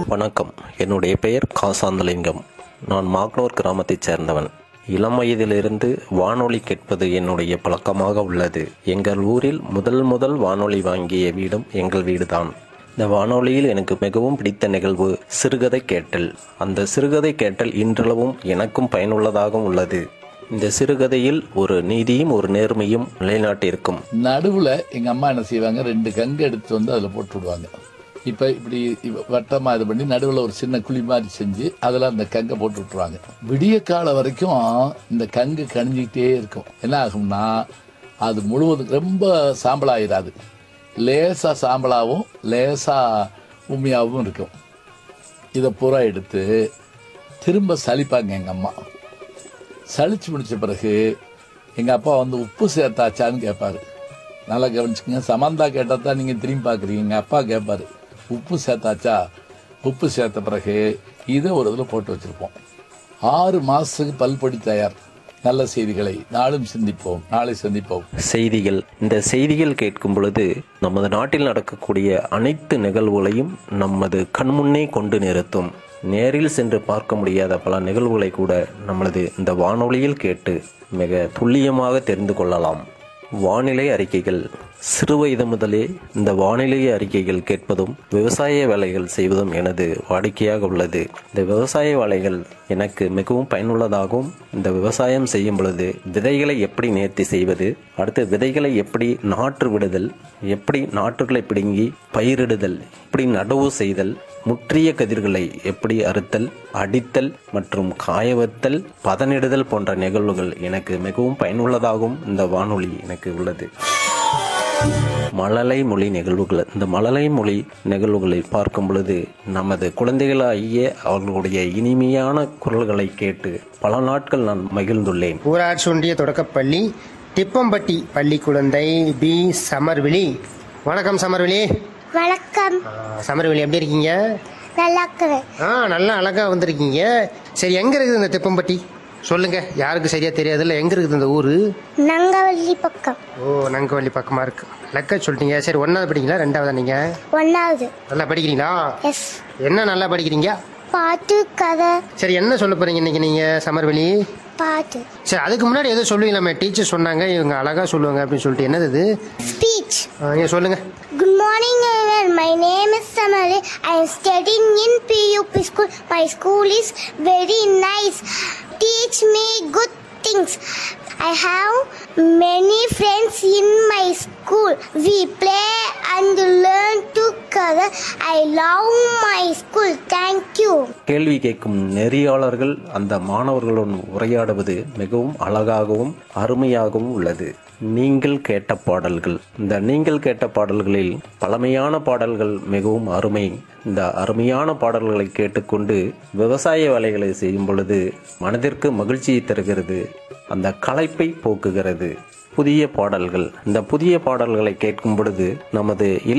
வணக்கம் என்னுடைய பெயர் காசாந்தலிங்கம் நான் மாக்னூர் கிராமத்தைச் சேர்ந்தவன் இளம் வயதிலிருந்து வானொலி கேட்பது என்னுடைய பழக்கமாக உள்ளது எங்கள் ஊரில் முதல் முதல் வானொலி வாங்கிய வீடும் எங்கள் வீடுதான் இந்த வானொலியில் எனக்கு மிகவும் பிடித்த நிகழ்வு சிறுகதை கேட்டல் அந்த சிறுகதை கேட்டல் இன்றளவும் எனக்கும் பயனுள்ளதாகவும் உள்ளது இந்த சிறுகதையில் ஒரு நீதியும் ஒரு நேர்மையும் நிலைநாட்டியிருக்கும் நடுவுல எங்க அம்மா என்ன செய்வாங்க ரெண்டு கங்கு எடுத்து வந்து அதுல போட்டு விடுவாங்க இப்ப இப்படி இவ- வட்டமா இது பண்ணி நடுவுல ஒரு சின்ன குழி மாதிரி செஞ்சு அதுல அந்த கங்கை போட்டு விட்டுருவாங்க விடிய காலம் வரைக்கும் இந்த கங்கு கணிஞ்சிக்கிட்டே இருக்கும் என்ன ஆகும்னா அது முழுவதும் ரொம்ப சாம்பலாயிராது லேசா சாம்பலாவும் லேசா உண்மையாகவும் இருக்கும் இதை பூரா எடுத்து திரும்ப சலிப்பாங்க எங்க அம்மா சலிச்சு முடிச்ச பிறகு எங்க அப்பா வந்து உப்பு சேர்த்தாச்சான்னு கேட்பாரு நல்லா கவனிச்சுக்கங்க சமந்தா கேட்டா தான் நீங்க திரும்பி பாக்குறீங்க எங்க அப்பா கேட்பாரு உப்பு சேர்த்தாச்சா உப்பு சேர்த்த பிறகு இதை ஒரு இதில் போட்டு வச்சிருப்போம் ஆறு மாசத்துக்கு பல்பொடி தயார் நல்ல செய்திகளை நாளும் சிந்திப்போம் நாளை சந்திப்போம் செய்திகள் இந்த செய்திகள் கேட்கும் பொழுது நமது நாட்டில் நடக்கக்கூடிய அனைத்து நிகழ்வுகளையும் நமது கண்முன்னே கொண்டு நிறுத்தும் நேரில் சென்று பார்க்க முடியாத பல நிகழ்வுகளை கூட நம்மளது இந்த வானொலியில் கேட்டு மிக துல்லியமாக தெரிந்து கொள்ளலாம் வானிலை அறிக்கைகள் சிறுவயது முதலே இந்த வானிலை அறிக்கைகள் கேட்பதும் விவசாய வேலைகள் செய்வதும் எனது வாடிக்கையாக உள்ளது இந்த விவசாய வேலைகள் எனக்கு மிகவும் பயனுள்ளதாகவும் இந்த விவசாயம் செய்யும் பொழுது விதைகளை எப்படி நேர்த்தி செய்வது அடுத்து விதைகளை எப்படி நாற்று விடுதல் எப்படி நாற்றுகளை பிடுங்கி பயிரிடுதல் எப்படி நடவு செய்தல் முற்றிய கதிர்களை எப்படி அறுத்தல் அடித்தல் மற்றும் காயவத்தல் பதனிடுதல் போன்ற நிகழ்வுகள் எனக்கு மிகவும் பயனுள்ளதாகவும் இந்த வானொலி எனக்கு உள்ளது மழலை மொழி நிகழ்வுகள் இந்த மழலை மொழி நிகழ்வுகளை பார்க்கும் பொழுது நமது குழந்தைகளாகிய அவர்களுடைய இனிமையான குரல்களை கேட்டு பல நாட்கள் நான் மகிழ்ந்துள்ளேன் ஊராட்சி ஒன்றிய தொடக்கப்பள்ளி திப்பம்பட்டி பள்ளி குழந்தை பி சமர்விழி வணக்கம் சமர்விழி வணக்கம் ஆ, சமர்விழி எப்படி இருக்கீங்க நல்லா இருக்கிறேன் ஆ நல்லா அழகா வந்திருக்கீங்க சரி எங்க இருக்குது இந்த திப்பம்பட்டி சொல்லுங்க யாருக்கு சரியா தெரியாதுல்ல எங்க இருக்குது இந்த ஊரு நங்கவள்ளி பக்கம் ஓ நங்கவள்ளி பக்கமா இருக்கு லக்க சொல்லிட்டீங்க சரி ஒன்னாவது படிக்கிறீங்களா ரெண்டாவதா நீங்க ஒன்னாவது நல்லா படிக்கிறீங்களா எஸ் என்ன நல்லா படிக்கிறீங்க பாட்டு கதை சரி என்ன சொல்ல போறீங்க இன்னைக்கு நீங்க சமர்வெளி பாட்டு சரி அதுக்கு முன்னாடி ஏதோ சொல்லுவீங்களாமே டீச்சர் சொன்னாங்க இவங்க அழகா சொல்லுவாங்க அப்படின்னு சொல்லிட்டு என்னது இது ஸ்பீச் ஆ, நீங்க சொல்லுங்க Good morning everyone. My name is Samali. I am studying in PUP school. My school is very nice. Teach me good things. I have many friends in my school. We play and learn together. I love my school. Thank you. கேள்வி கேட்கும் நெறியாளர்கள் அந்த மாணவர்களுடன் உரையாடுவது மிகவும் அழகாகவும் அருமையாகவும் உள்ளது நீங்கள் கேட்ட பாடல்கள் இந்த நீங்கள் கேட்ட பாடல்களில் பழமையான பாடல்கள் மிகவும் அருமை இந்த அருமையான பாடல்களை கேட்டுக்கொண்டு விவசாய வேலைகளை செய்யும் பொழுது மனதிற்கு மகிழ்ச்சியை தருகிறது அந்த களைப்பை போக்குகிறது புதிய பாடல்கள் இந்த புதிய பாடல்களை கேட்கும் பொழுது நமது